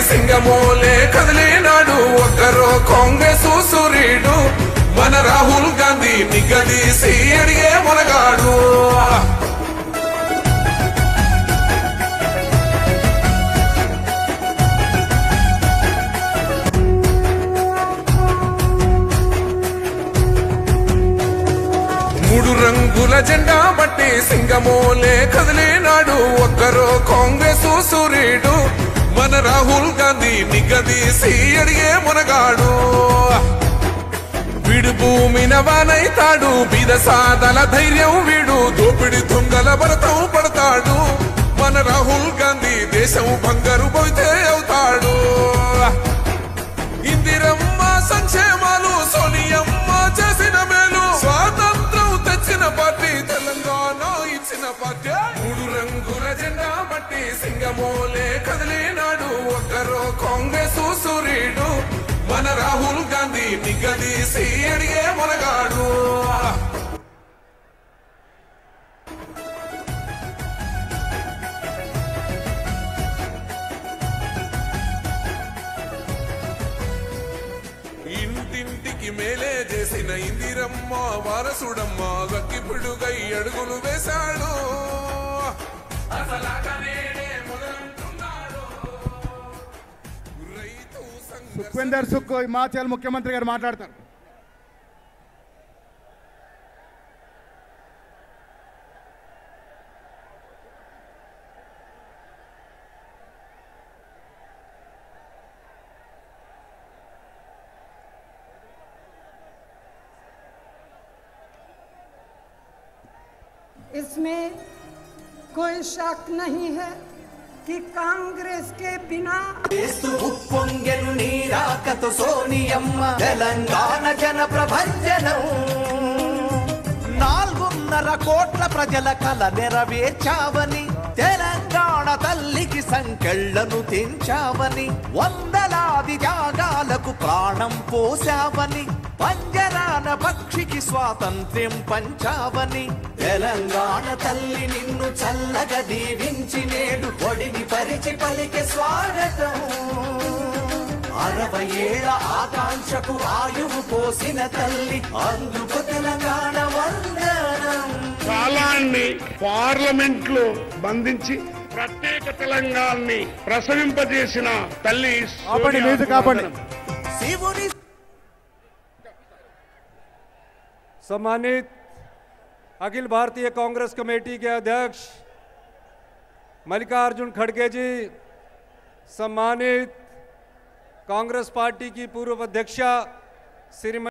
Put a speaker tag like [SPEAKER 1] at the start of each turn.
[SPEAKER 1] సింగమోలే కదిలినాడు ఒక్కరో కాంగ్రెస్ సూర్యుడు మన రాహుల్ గాంధీ నిగ్గదీసి అడిగే మునగాడు మూడు రంగుల జెండా బట్టి సింగమోలే కదిలినాడు ఒక్కరో కాంగ్రెస్ సూర్యుడు మన రాహుల్ గాంధీ నిగ్గదీసి అడిగే మునగాడు వీడు భూమిన వానైతాడు బీద సాదల ధైర్యం వీడు దోపిడి దొంగల భరతం పడతాడు మన రాహుల్ గాంధీ దేశం బంగారు పోతే అవుతాడు ఇందిరమ్మ సంక్షేమాలు సోనియమ్మ చేసిన మేలు స్వాతంత్రం తెచ్చిన పార్టీ తెలంగాణ ఇచ్చిన పార్టీ మూడు రంగుల జెండా బట్టి సింగమోలే కదిలినాడు ఒక్కరో కాంగ్రెస్ సూర్యుడు మన రాహుల్ గాంధీ నిగ్గదీసి అడిగే మునగాడు ఇంటింటికి మేలే చేసిన ఇందిరమ్మ వారసుడమ్మ గక్కిపుడుగై అడుగులు వేశాడు అసలాగనేనే మొదలంటున్నాడు. రైతు సంఘ
[SPEAKER 2] సుఖ్వేందర్ సుఖ్ హిమాచల్ ముఖ్యమంత్రి గారు మాట్లాడతారు
[SPEAKER 3] इसमें कोई शक नहीं है कि कांग्रेस के बिना
[SPEAKER 4] చేస్తూ ఉప్పొంగెను నీరాకతో సోనియమ్మ తెలంగాణ జన ప్రభంజనం నాలుగున్నర కోట్ల ప్రజల కల నెరవేర్చావని తెలంగాణ తల్లికి సంకెళ్లను తెంచావని వందలాది త్యాగాలకు ప్రాణం పోసావని పంజరాన పక్షికి స్వాతంత్ర్యం పంచావని తెలంగాణ తల్లి నిన్ను చల్లగా దీవించి నేడు ఒడిని పరిచి పలికే స్వాగతం అరవై ఏళ్ల ఆకాంక్షకు ఆయువు పోసిన తల్లి అందుకు తెలంగాణ వందనం
[SPEAKER 5] కాలాన్ని పార్లమెంట్ లో బంధించి ప్రత్యేక తెలంగాణని ప్రసవింపజేసిన తల్లి
[SPEAKER 2] ఆపండి,
[SPEAKER 5] సోనియా
[SPEAKER 2] మ్యూజిక్ ఆపండి.
[SPEAKER 4] శివుని
[SPEAKER 6] सम्मानित अखिल भारतीय कांग्रेस कमेटी के अध्यक्ष मल्लिकार्जुन खड़गे जी सम्मानित कांग्रेस पार्टी की पूर्व अध्यक्षा श्रीमती